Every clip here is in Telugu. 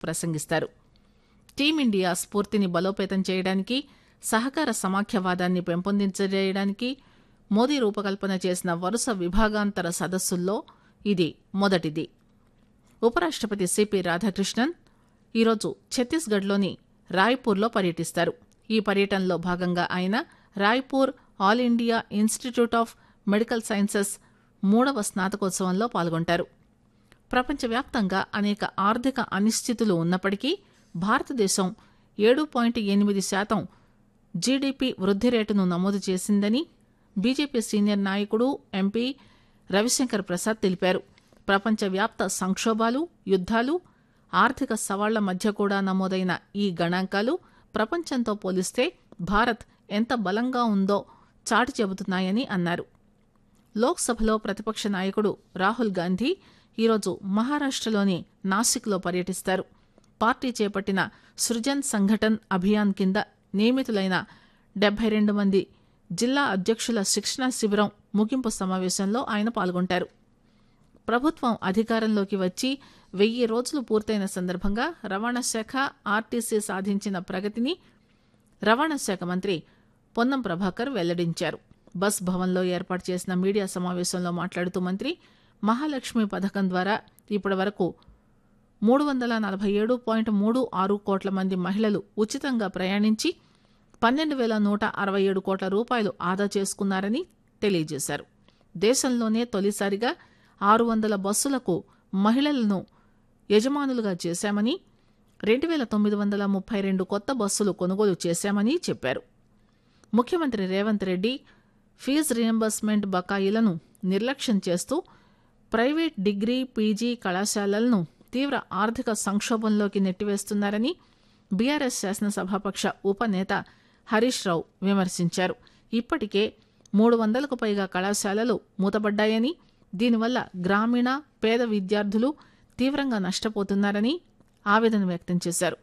ప్రసంగిస్తారు టీమిండియా స్ఫూర్తిని బలోపేతం చేయడానికి సహకార సమాఖ్యవాదాన్ని పెంపొందించడానికి మోదీ రూపకల్పన చేసిన వరుస విభాగాంతర సదస్సుల్లో ఇది మొదటిది ఉపరాష్టపతి సిపి రాధాకృష్ణన్ ఈరోజు ఛత్తీస్గఢ్లోని రాయ్పూర్లో పర్యటిస్తారు ఈ పర్యటనలో భాగంగా ఆయన Raipur All India Institute of Medical Sciences మూడవ స్నాతకోత్సవంలో పాల్గొంటారు ప్రపంచవ్యాప్తంగా అనేక ఆర్థిక అనిశ్చితులు ఉన్నప్పటికీ భారతదేశం ఏడు పాయింట్ ఎనిమిది శాతం జీడీపీ వృద్ధి రేటును నమోదు చేసిందని బీజేపీ సీనియర్ నాయకుడు ఎంపీ రవిశంకర్ ప్రసాద్ తెలిపారు ప్రపంచవ్యాప్త సంక్షోభాలు యుద్ధాలు ఆర్థిక సవాళ్ల మధ్య కూడా నమోదైన ఈ గణాంకాలు ప్రపంచంతో పోలిస్తే భారత్ ఎంత బలంగా ఉందో చాటి చెబుతున్నాయని అన్నారు లోక్సభలో ప్రతిపక్ష నాయకుడు రాహుల్ గాంధీ ఈరోజు మహారాష్టలోని నాసిక్లో పర్యటిస్తారు పార్టీ చేపట్టిన సృజన్ సంఘటన్ అభియాన్ కింద నియమితులైన డెబ్బై రెండు మంది జిల్లా అధ్యక్షుల శిక్షణా శిబిరం ముగింపు సమావేశంలో ఆయన పాల్గొంటారు ప్రభుత్వం అధికారంలోకి వచ్చి వెయ్యి రోజులు పూర్తయిన సందర్భంగా రవాణా శాఖ ఆర్టీసీ సాధించిన ప్రగతిని రవాణా శాఖ మంత్రి పొన్నం ప్రభాకర్ వెల్లడించారు బస్ భవన్లో ఏర్పాటు చేసిన మీడియా సమావేశంలో మాట్లాడుతూ మంత్రి మహాలక్ష్మి పథకం ద్వారా ఇప్పటి వరకు మూడు వందల నలభై ఏడు పాయింట్ మూడు ఆరు కోట్ల మంది మహిళలు ఉచితంగా ప్రయాణించి పన్నెండు వేల నూట అరవై ఏడు కోట్ల రూపాయలు ఆదా చేసుకున్నారని తెలియజేశారు దేశంలోనే తొలిసారిగా ఆరు వందల బస్సులకు మహిళలను యజమానులుగా చేశామని రెండు వేల తొమ్మిది వందల ముప్పై రెండు కొత్త బస్సులు కొనుగోలు చేశామని చెప్పారు ముఖ్యమంత్రి రేవంత్ రెడ్డి ఫీజు రియంబర్స్మెంట్ బకాయిలను నిర్లక్ష్యం చేస్తూ ప్రైవేట్ డిగ్రీ పీజీ కళాశాలలను తీవ్ర ఆర్థిక సంక్షోభంలోకి నెట్టివేస్తున్నారని బీఆర్ఎస్ శాసనసభాపక్ష ఉపనేత హరీష్ రావు విమర్శించారు ఇప్పటికే మూడు వందలకు పైగా కళాశాలలు మూతబడ్డాయని దీనివల్ల గ్రామీణ పేద విద్యార్థులు తీవ్రంగా నష్టపోతున్నారని ఆవేదన వ్యక్తం చేశారు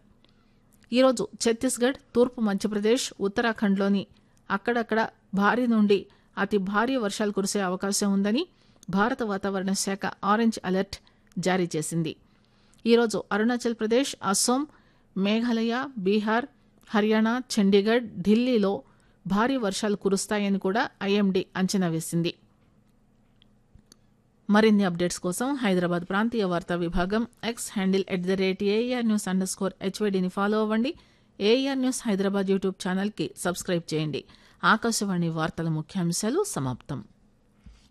ఈరోజు ఛత్తీస్గఢ్ తూర్పు మధ్యప్రదేశ్ ఉత్తరాఖండ్లోని అక్కడక్కడ భారీ నుండి అతి భారీ వర్షాలు కురిసే అవకాశం ఉందని భారత వాతావరణ శాఖ ఆరెంజ్ అలర్ట్ జారీ చేసింది ఈరోజు అరుణాచల్ ప్రదేశ్ అస్సోం మేఘాలయ బీహార్ హర్యానా చండీగఢ్ ఢిల్లీలో భారీ వర్షాలు కురుస్తాయని కూడా ఐఎండీ అంచనా వేసింది మరిన్ని అప్డేట్స్ కోసం హైదరాబాద్ ప్రాంతీయ వార్తా విభాగం X handle at the rate AIR news underscore స్కోర్ హెచ్వైడిని ఫాలో అవ్వండి ఏఆర్ న్యూస్ హైదరాబాద్ యూట్యూబ్ ఛానల్కి సబ్స్క్రైబ్ చేయండి ఆకాశవాణి వార్తల ముఖ్యాంశాలు సమాప్తం